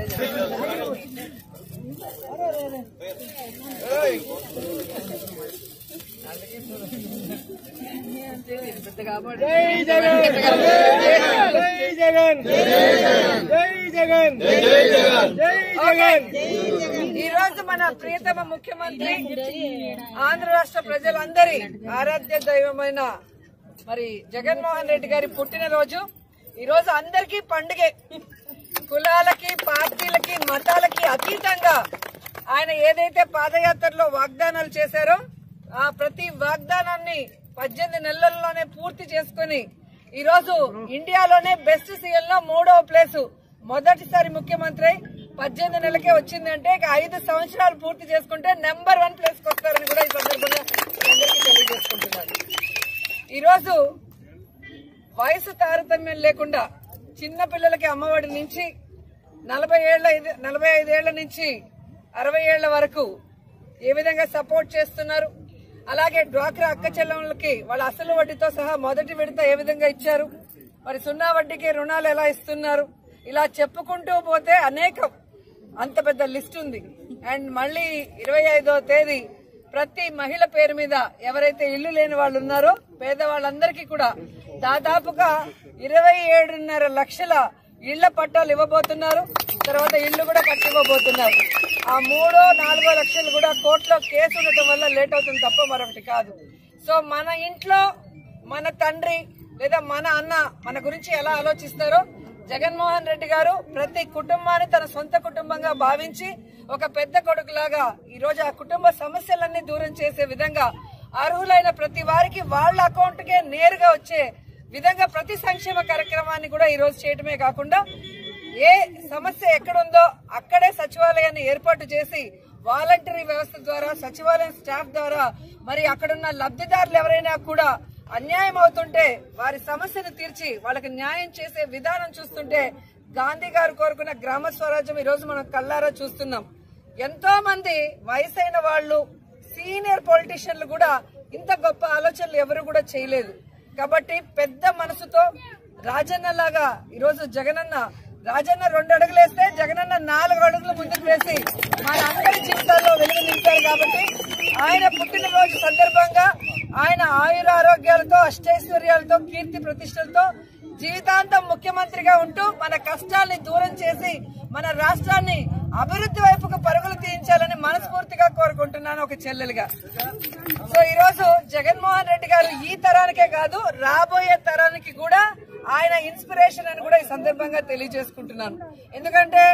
ఈ రోజు మన ప్రియతమ ముఖ్యమంత్రి ఆంధ్ర రాష్ట్ర ప్రజలందరి ఆరాధ్య దైవమైన మరి జగన్మోహన్ రెడ్డి గారి పుట్టినరోజు ఈ రోజు అందరికీ పండుగే కులాలకి పార్టీలకి మతాలకి అతీతంగా ఆయన ఏదైతే పాదయాత్రలో వాగ్దానాలు చేశారో ఆ ప్రతి వాగ్దానాన్ని పద్దెనిమిది నెలల్లోనే పూర్తి చేసుకుని ఈ రోజు ఇండియాలోనే బెస్ట్ సీఎల్ లో మూడవ ప్లేసు మొదటిసారి ముఖ్యమంత్రి అయి పద్దెనిమిది నెలలకే వచ్చిందంటే ఇక ఐదు సంవత్సరాలు పూర్తి చేసుకుంటే నెంబర్ వన్ ప్లేస్ కి వస్తారని కూడా ఈ సందర్భంగా అందరికీ తెలియజేసుకుంటున్నాను ఈరోజు వయసు తారతమ్యం లేకుండా చిన్న పిల్లలకి అమ్మఒడి నుంచి నలభై ఏళ్ల ఐదు- నలభై ఐదేళ్ల నుంచి అరవై ఏళ్ల వరకు ఏ విధంగా సపోర్ట్ చేస్తున్నారు అలాగే డ్వాక్రా అక్క చెల్లెములకి వాళ్ళ అసలు వడ్డీతో సహా మొదటి విడత ఏ విధంగా ఇచ్చారు మరి సున్నా వడ్డీకి రుణాలు ఎలా ఇస్తున్నారు ఇలా చెప్పుకుంటూ పోతే అనేకం అంత పెద్ద లిస్ట్ ఉంది అండ్ మళ్ళీ ఇరవై ఐదో తేదీ ప్రతి మహిళ పేరు మీద ఎవరైతే ఇల్లు లేని వాళ్ళు ఉన్నారో పేదవాళ్ళందరికీ కూడా దాదాపుగా ఇరవై ఏడున్నర లక్షల ఇళ్ల పట్టాలు ఇవ్వబోతున్నారు తర్వాత ఇళ్లు కూడా కట్టివ్వబోతున్నారు ఆ మూడో నాలుగో లక్షలు కూడా కోర్టులో కేసు ఉండటం వల్ల లేట్ అవుతుంది తప్ప మరొకటి కాదు సో మన ఇంట్లో మన తండ్రి లేదా మన అన్న మన గురించి ఎలా ఆలోచిస్తారో జగన్మోహన్ రెడ్డి గారు ప్రతి కుటుంబాన్ని తన సొంత కుటుంబంగా భావించి ఒక పెద్ద కొడుకులాగా ఈ రోజు ఆ కుటుంబ సమస్యలన్నీ దూరం చేసే విధంగా అర్హులైన ప్రతి వారికి వాళ్ళ అకౌంట్ కే నేరుగా వచ్చే విధంగా ప్రతి సంక్షేమ కార్యక్రమాన్ని కూడా ఈ రోజు చేయడమే కాకుండా ఏ సమస్య ఎక్కడుందో అక్కడే సచివాలయాన్ని ఏర్పాటు చేసి వాలంటరీ వ్యవస్థ ద్వారా సచివాలయం స్టాఫ్ ద్వారా మరి అక్కడున్న లబ్ధిదారులు ఎవరైనా కూడా అన్యాయం అవుతుంటే వారి సమస్యను తీర్చి వాళ్ళకి న్యాయం చేసే విధానం చూస్తుంటే గాంధీ గారు కోరుకున్న గ్రామ స్వరాజ్యం ఈ రోజు మనం కల్లారా చూస్తున్నాం ఎంతో మంది వయసైన వాళ్ళు సీనియర్ పొలిటీషియన్లు కూడా ఇంత గొప్ప ఆలోచనలు ఎవరు కూడా చేయలేదు కాబట్టి పెద్ద మనసుతో రాజన్న లాగా ఈరోజు జగనన్న రాజన్న రెండు అడుగులు వేస్తే జగనన్న నాలుగు అడుగులు ముందుకు వేసి మన అందరి జీవితాల్లో వెలుగు నింపారు కాబట్టి ఆయన పుట్టినరోజు సందర్భంగా ఆయన ఆయుర ఆరోగ్యాలతో అష్టైశ్వర్యాలతో కీర్తి ప్రతిష్టలతో జీవితాంతం ముఖ్యమంత్రిగా ఉంటూ మన కష్టాల్ని దూరం చేసి మన రాష్ట్రాన్ని అభివృద్ధి వైపుకు పరుగులు తీయించాలని మనస్ఫూర్తిగా కోరుకుంటున్నాను ఒక చెల్లెలుగా సో ఈ రోజు జగన్మోహన్ రెడ్డి గారు ఈ తరానికే కాదు రాబోయే తరానికి కూడా ఆయన ఇన్స్పిరేషన్ అని కూడా ఈ సందర్భంగా తెలియజేసుకుంటున్నాను ఎందుకంటే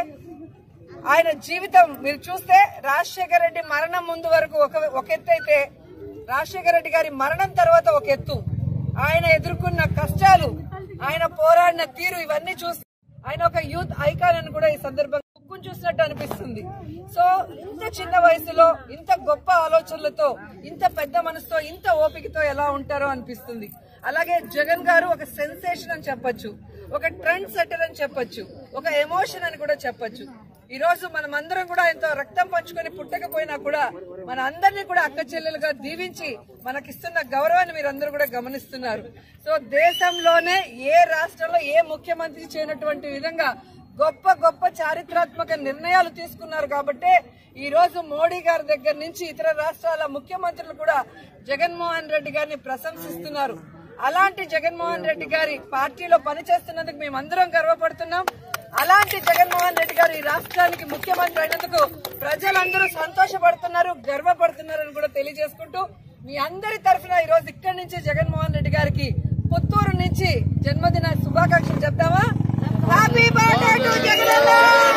ఆయన జీవితం మీరు చూస్తే రాజశేఖర రెడ్డి మరణం ముందు వరకు ఒక ఒక ఎత్తు అయితే రాజశేఖర రెడ్డి గారి మరణం తర్వాత ఒక ఎత్తు ఆయన ఎదుర్కొన్న కష్టాలు ఆయన పోరాడిన తీరు ఇవన్నీ చూస్తే ఆయన ఒక యూత్ ఐకాన్ అని కూడా ఈ సందర్భంగా బుక్కును చూసినట్టు అనిపిస్తుంది సో ఇంత చిన్న వయసులో ఇంత గొప్ప ఆలోచనలతో ఇంత పెద్ద మనసుతో ఇంత ఓపికతో ఎలా ఉంటారో అనిపిస్తుంది అలాగే జగన్ గారు ఒక సెన్సేషన్ అని చెప్పొచ్చు ఒక ట్రెండ్ సెటర్ అని చెప్పొచ్చు ఒక ఎమోషన్ అని కూడా చెప్పొచ్చు ఈ రోజు మనం అందరం కూడా ఎంతో రక్తం పంచుకొని పుట్టకపోయినా కూడా మన అందరినీ కూడా అక్క చెల్లెలుగా దీవించి మనకిస్తున్న గౌరవాన్ని మీరందరూ కూడా గమనిస్తున్నారు సో దేశంలోనే ఏ రాష్ట్రంలో ఏ ముఖ్యమంత్రి చేయనటువంటి విధంగా గొప్ప గొప్ప చారిత్రాత్మక నిర్ణయాలు తీసుకున్నారు కాబట్టి ఈ రోజు మోడీ గారి దగ్గర నుంచి ఇతర రాష్ట్రాల ముఖ్యమంత్రులు కూడా జగన్మోహన్ రెడ్డి గారిని ప్రశంసిస్తున్నారు అలాంటి జగన్మోహన్ రెడ్డి గారి పార్టీలో పనిచేస్తున్నందుకు మేమందరం గర్వపడుతున్నాం అలాంటి జగన్మోహన్ రెడ్డి గారు ఈ రాష్ట్రానికి ముఖ్యమంత్రి అయినందుకు ప్రజలందరూ సంతోషపడుతున్నారు గర్వపడుతున్నారని కూడా తెలియజేసుకుంటూ మీ అందరి తరఫున ఈ రోజు ఇక్కడి నుంచి జగన్మోహన్ రెడ్డి గారికి పుత్తూరు నుంచి జన్మదిన శుభాకాంక్షలు చెప్తామా హ్యాపీ బర్త్డే టు జగనన్న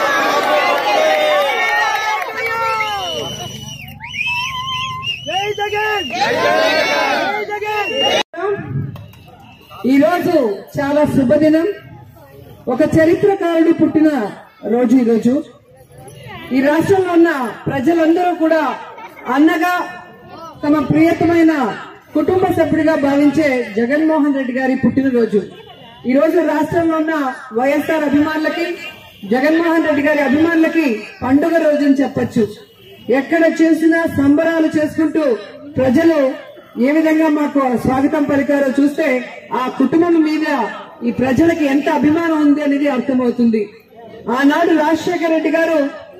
ఈ రోజు చాలా శుభదినం ఒక చరిత్రకారుడు పుట్టిన రోజు ఈ రోజు ఈ రాష్ట్రంలో ఉన్న ప్రజలందరూ కూడా అన్నగా తమ ప్రియతమైన కుటుంబ సభ్యుడిగా భావించే జగన్మోహన్ రెడ్డి గారి పుట్టినరోజు ఈ రోజు రాష్ట్రంలో ఉన్న వైఎస్ఆర్ అభిమానులకి జగన్మోహన్ రెడ్డి గారి అభిమానులకి పండుగ రోజు అని చెప్పొచ్చు ఎక్కడ చేసినా సంబరాలు చేసుకుంటూ ప్రజలు ఏ విధంగా మాకు స్వాగతం పలికారో చూస్తే ఆ కుటుంబం మీద ఈ ప్రజలకి ఎంత అభిమానం ఉంది అనేది అర్థమవుతుంది ఆనాడు రాజశేఖర రెడ్డి గారు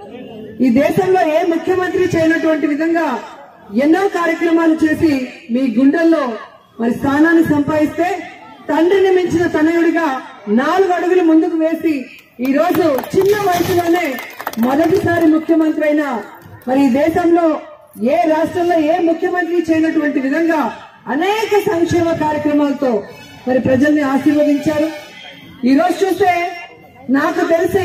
ఈ దేశంలో ఏ ముఖ్యమంత్రి చేయనటువంటి విధంగా ఎన్నో కార్యక్రమాలు చేసి మీ గుండెల్లో మరి స్థానాన్ని సంపాదిస్తే తండ్రిని మించిన తనయుడిగా నాలుగు అడుగులు ముందుకు వేసి ఈ రోజు చిన్న వయసులోనే మొదటిసారి ముఖ్యమంత్రి అయిన మరి ఈ దేశంలో ఏ రాష్ట్రంలో ఏ ముఖ్యమంత్రి చేయనటువంటి విధంగా అనేక సంక్షేమ కార్యక్రమాలతో మరి ప్రజల్ని ఆశీర్వదించారు ఈ రోజు చూస్తే నాకు తెలిసి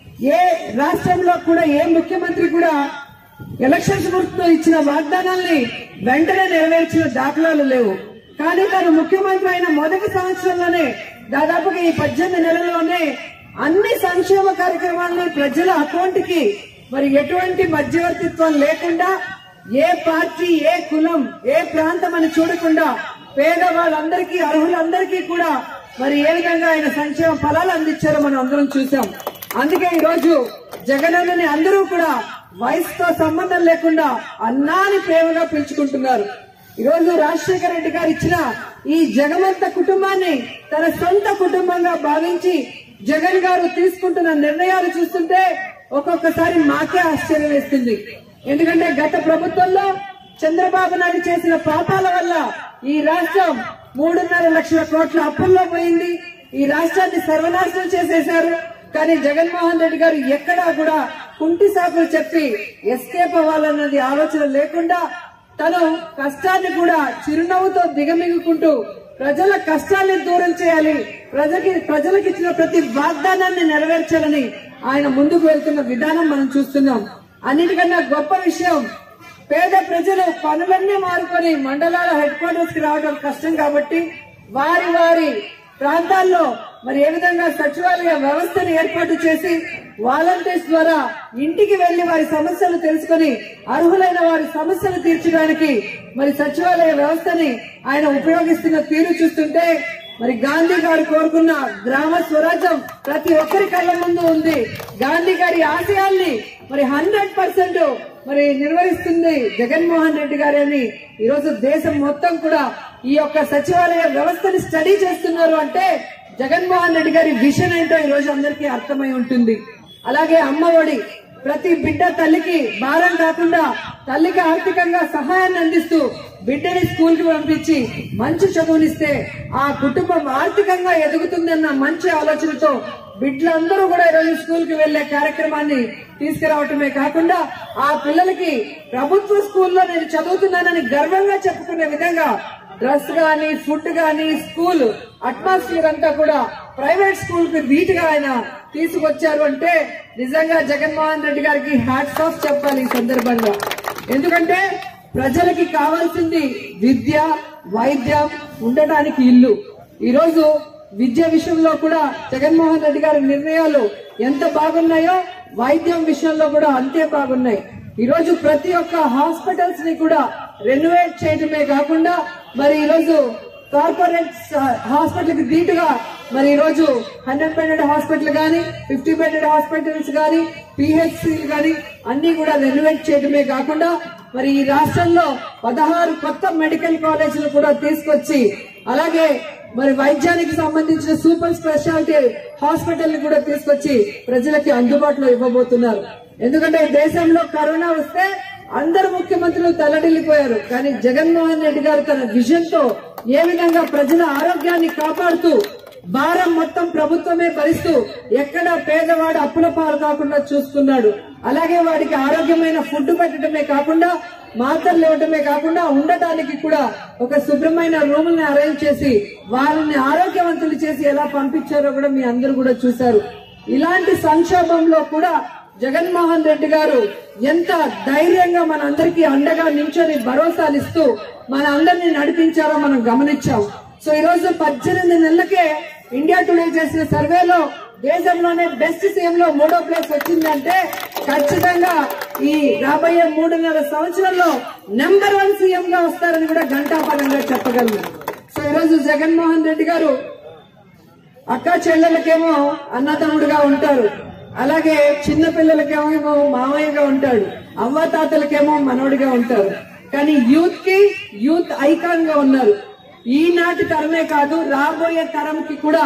ఏ రాష్ట్రంలో కూడా ఏ ముఖ్యమంత్రి కూడా ఎలక్షన్స్ గుర్తుతో ఇచ్చిన వాగ్దానాల్ని వెంటనే నెరవేర్చిన దాఖలాలు లేవు కానీ తను ముఖ్యమంత్రి అయిన మొదటి సంవత్సరంలోనే దాదాపుగా ఈ పద్దెనిమిది నెలల్లోనే అన్ని సంక్షేమ కార్యక్రమాలను ప్రజల అకౌంట్ కి మరి ఎటువంటి మధ్యవర్తిత్వం లేకుండా ఏ పార్టీ ఏ కులం ఏ ప్రాంతం అని చూడకుండా పేదవాళ్ళందరికీ అర్హులందరికీ కూడా మరి ఏ విధంగా ఆయన సంక్షేమ ఫలాలు అందించారో మనం అందరం చూసాం అందుకే ఈ రోజు జగనన్నని అందరూ కూడా వయసుతో సంబంధం లేకుండా అన్నాని ప్రేమగా పిలుచుకుంటున్నారు ఈ రోజు రాజశేఖర రెడ్డి గారు ఇచ్చిన ఈ జగమంత కుటుంబాన్ని తన సొంత కుటుంబంగా భావించి జగన్ గారు తీసుకుంటున్న నిర్ణయాలు చూస్తుంటే ఒక్కొక్కసారి మాకే ఆశ్చర్యం వేస్తుంది ఎందుకంటే గత ప్రభుత్వంలో చంద్రబాబు నాయుడు చేసిన పాపాల వల్ల ఈ రాష్ట్రం మూడున్నర లక్షల కోట్ల అప్పుల్లో పోయింది ఈ రాష్ట్రాన్ని సర్వనాశనం చేసేశారు కానీ జగన్మోహన్ రెడ్డి గారు ఎక్కడా కూడా కుంటి సాకులు చెప్పి ఎస్కేప్ అవ్వాలన్నది ఆలోచన లేకుండా తను కష్టాన్ని కూడా చిరునవ్వుతో దిగమిగుకుంటూ ప్రజల కష్టాన్ని దూరం చేయాలి ప్రజకి ప్రజలకు ఇచ్చిన ప్రతి వాగ్దానాన్ని నెరవేర్చాలని ఆయన ముందుకు వెళ్తున్న విధానం మనం చూస్తున్నాం అన్నిటికన్నా గొప్ప విషయం పేద ప్రజలు పనులన్నీ మారుకొని మండలాల హెడ్ క్వార్టర్స్ కి రావడం కష్టం కాబట్టి వారి వారి ప్రాంతాల్లో మరి ఏ విధంగా సచివాలయ వ్యవస్థను ఏర్పాటు చేసి వాలంటీర్స్ ద్వారా ఇంటికి వెళ్లి వారి సమస్యలు తెలుసుకొని అర్హులైన వారి సమస్యలు తీర్చడానికి మరి సచివాలయ వ్యవస్థని ఆయన ఉపయోగిస్తున్న తీరు చూస్తుంటే మరి గాంధీ గారు కోరుకున్న గ్రామ స్వరాజ్యం ప్రతి ఒక్కరి కళ్ళ ముందు ఉంది గాంధీ గారి ఆశయాల్ని మరి హండ్రెడ్ పర్సెంట్ మరి నిర్వహిస్తుంది జగన్మోహన్ రెడ్డి గారని ఈరోజు దేశం మొత్తం కూడా ఈ యొక్క సచివాలయ వ్యవస్థని స్టడీ చేస్తున్నారు అంటే జగన్మోహన్ రెడ్డి గారి విషన్ ఏంటో ఈ రోజు అందరికీ అర్థమై ఉంటుంది అలాగే అమ్మ ఒడి ప్రతి బిడ్డ తల్లికి భారం కాకుండా తల్లికి ఆర్థికంగా సహాయాన్ని అందిస్తూ బిడ్డని స్కూల్ కి పంపించి మంచి చదువునిస్తే ఆ కుటుంబం ఆర్థికంగా ఎదుగుతుందన్న మంచి ఆలోచనతో బిడ్డలందరూ కూడా ఈరోజు స్కూల్ కి వెళ్లే కార్యక్రమాన్ని తీసుకురావటమే కాకుండా ఆ పిల్లలకి ప్రభుత్వ స్కూల్లో నేను చదువుతున్నానని గర్వంగా చెప్పుకునే విధంగా డ్రెస్ గాని ఫుడ్ గాని స్కూల్ అట్మాస్ఫియర్ అంతా కూడా ప్రైవేట్ స్కూల్ కి ధీటుగా ఆయన తీసుకొచ్చారు అంటే నిజంగా జగన్మోహన్ రెడ్డి గారికి హ్యాట్స్ ఆఫ్ చెప్పాలి ఈ సందర్భంగా ఎందుకంటే ప్రజలకి కావాల్సింది విద్య వైద్యం ఉండటానికి ఇల్లు ఈ రోజు విద్య విషయంలో కూడా జగన్మోహన్ రెడ్డి గారి నిర్ణయాలు ఎంత బాగున్నాయో వైద్యం విషయంలో కూడా అంతే బాగున్నాయి ఈ రోజు ప్రతి ఒక్క హాస్పిటల్స్ ని కూడా రెనోవేట్ చేయడమే కాకుండా మరి ఈ రోజు కార్పొరేట్ హాస్పిటల్ కి ధీటుగా మరి ఈ రోజు హండ్రెడ్ బెడెడ్ హాస్పిటల్ గాని ఫిఫ్టీ బెడెడ్ హాస్పిటల్స్ గాని పిహెచ్సి గాని అన్ని కూడా రెనోవేట్ చేయడమే కాకుండా మరి ఈ రాష్ట్రంలో పదహారు కొత్త మెడికల్ కాలేజీలు కూడా తీసుకొచ్చి అలాగే మరి వైద్యానికి సంబంధించిన సూపర్ స్పెషాలిటీ హాస్పిటల్ ని కూడా తీసుకొచ్చి ప్రజలకి అందుబాటులో ఇవ్వబోతున్నారు ఎందుకంటే ఈ దేశంలో కరోనా వస్తే అందరు ముఖ్యమంత్రులు తల్లడిల్లిపోయారు కానీ జగన్మోహన్ రెడ్డి గారు తన విజన్ తో ఏ విధంగా ప్రజల ఆరోగ్యాన్ని కాపాడుతూ భారం మొత్తం ప్రభుత్వమే భరిస్తూ ఎక్కడ పేదవాడు అప్పుల పాలు కాకుండా చూసుకున్నాడు అలాగే వాడికి ఆరోగ్యమైన ఫుడ్ పెట్టడమే కాకుండా మాత్రలు ఇవ్వటమే కాకుండా ఉండటానికి కూడా ఒక శుభ్రమైన రూముల్ని అరేంజ్ చేసి వాళ్ళని ఆరోగ్యవంతులు చేసి ఎలా పంపించారో కూడా మీ అందరూ కూడా చూశారు ఇలాంటి సంక్షోభంలో కూడా జగన్మోహన్ రెడ్డి గారు ఎంత ధైర్యంగా మన అందరికీ అండగా నించొని భరోసానిస్తూ మన అందరినీ నడిపించారో మనం గమనించాం సో ఈ రోజు పద్దెనిమిది నెలలకే ఇండియా టుడే చేసిన సర్వేలో దేశంలోనే బెస్ట్ సీఎం లో మూడో ప్లేస్ వచ్చిందంటే ఖచ్చితంగా ఈ రాబోయే మూడున్నర సంవత్సరంలో నెంబర్ వన్ సీఎం గా వస్తారని కూడా ఘంటాపరంగా చెప్పగలను సో ఈ రోజు జగన్మోహన్ రెడ్డి గారు అక్క చెల్లెలకేమో అన్నదమ్ముడుగా ఉంటారు అలాగే చిన్న పిల్లలకేమో మామయ్యగా ఉంటాడు అవ్వ తాతలకేమో మనోడిగా ఉంటారు కానీ యూత్ కి యూత్ ఐకాన్ గా ఉన్నారు ఈనాటి తరమే కాదు రాబోయే తరంకి కూడా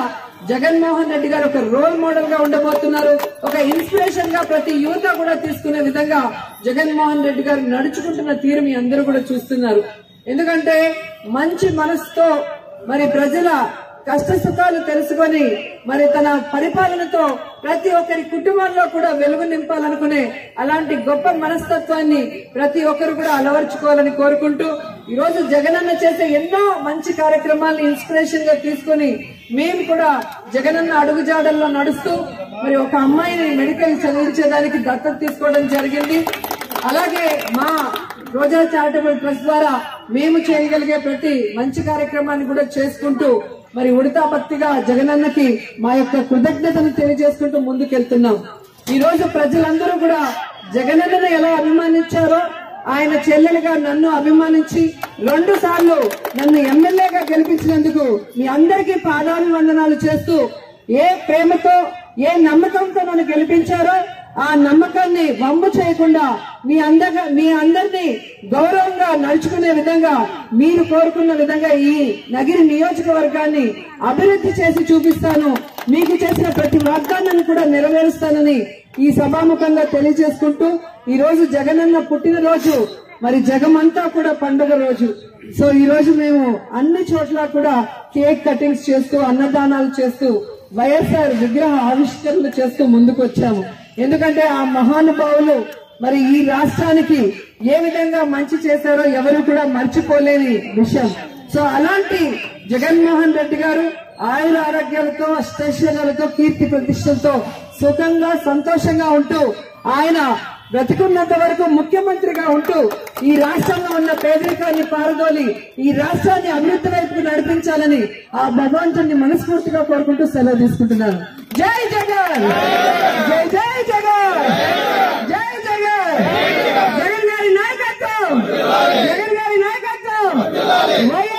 జగన్మోహన్ రెడ్డి గారు ఒక రోల్ మోడల్ గా ఉండబోతున్నారు ఒక ఇన్స్పిరేషన్ గా ప్రతి యువత కూడా తీసుకునే విధంగా జగన్మోహన్ రెడ్డి గారు నడుచుకుంటున్న తీరు మీ అందరూ కూడా చూస్తున్నారు ఎందుకంటే మంచి మనసుతో మరి ప్రజల కష్ట సుఖాలు తెలుసుకొని మరి తన పరిపాలనతో ప్రతి ఒక్కరి కుటుంబంలో కూడా వెలుగు నింపాలనుకునే అలాంటి గొప్ప మనస్తత్వాన్ని ప్రతి ఒక్కరు కూడా అలవర్చుకోవాలని కోరుకుంటూ ఈ రోజు జగనన్న చేసే ఎన్నో మంచి కార్యక్రమాలను ఇన్స్పిరేషన్ గా తీసుకొని మేము కూడా జగనన్న అడుగుజాడల్లో నడుస్తూ మరి ఒక అమ్మాయిని మెడికల్ చదివించేదానికి దత్తత తీసుకోవడం జరిగింది అలాగే మా రోజా చారిటబుల్ ట్రస్ట్ ద్వారా మేము చేయగలిగే ప్రతి మంచి కార్యక్రమాన్ని కూడా చేసుకుంటూ మరి ఉడతా భక్తిగా జగనన్నకి మా యొక్క కృతజ్ఞతను తెలియజేసుకుంటూ ముందుకెళ్తున్నాం ఈ రోజు ప్రజలందరూ కూడా జగనన్నను ఎలా అభిమానించారో ఆయన చెల్లెలుగా నన్ను అభిమానించి రెండు సార్లు నన్ను ఎమ్మెల్యేగా గెలిపించినందుకు మీ అందరికీ పాదాభివందనాలు చేస్తూ ఏ ప్రేమతో ఏ నమ్మకంతో నన్ను గెలిపించారో ఆ నమ్మకాన్ని వమ్ము చేయకుండా మీ అందగా మీ అందరినీ గౌరవంగా నడుచుకునే విధంగా మీరు కోరుకున్న విధంగా ఈ నగిరి నియోజకవర్గాన్ని అభివృద్ధి చేసి చూపిస్తాను మీకు చేసిన ప్రతి వాగ్దానాన్ని కూడా నెరవేరుస్తానని ఈ సభాముఖంగా తెలియజేసుకుంటూ ఈ రోజు జగనన్న పుట్టినరోజు మరి జగమంతా కూడా పండుగ రోజు సో ఈ రోజు మేము అన్ని చోట్ల కూడా కేక్ కటింగ్స్ చేస్తూ అన్నదానాలు చేస్తూ వైఎస్ఆర్ విగ్రహ ఆవిష్కరణలు చేస్తూ ముందుకు వచ్చాము ఎందుకంటే ఆ మహానుభావులు మరి ఈ రాష్ట్రానికి ఏ విధంగా మంచి చేశారో ఎవరు కూడా మర్చిపోలేని విషయం సో అలాంటి జగన్మోహన్ రెడ్డి గారు ఆయుర ఆరోగ్యాలతో అష్టైశ్వర్యాలతో కీర్తి ప్రతిష్టలతో సుఖంగా సంతోషంగా ఉంటూ ఆయన బ్రతికున్నంత వరకు ముఖ్యమంత్రిగా ఉంటూ ఈ రాష్ట్రంలో ఉన్న పేదరికాన్ని పారదోలి ఈ రాష్ట్రాన్ని అభివృద్ధి వైపుకు నడిపించాలని ఆ భగవంతుని మనస్ఫూర్తిగా కోరుకుంటూ సెలవు తీసుకుంటున్నాను జై జగన్ జై జై జగన్ జై జగన్ జగన్ గారి నాయకత్వం జగన్ గారి నాయకత్వం వైఎస్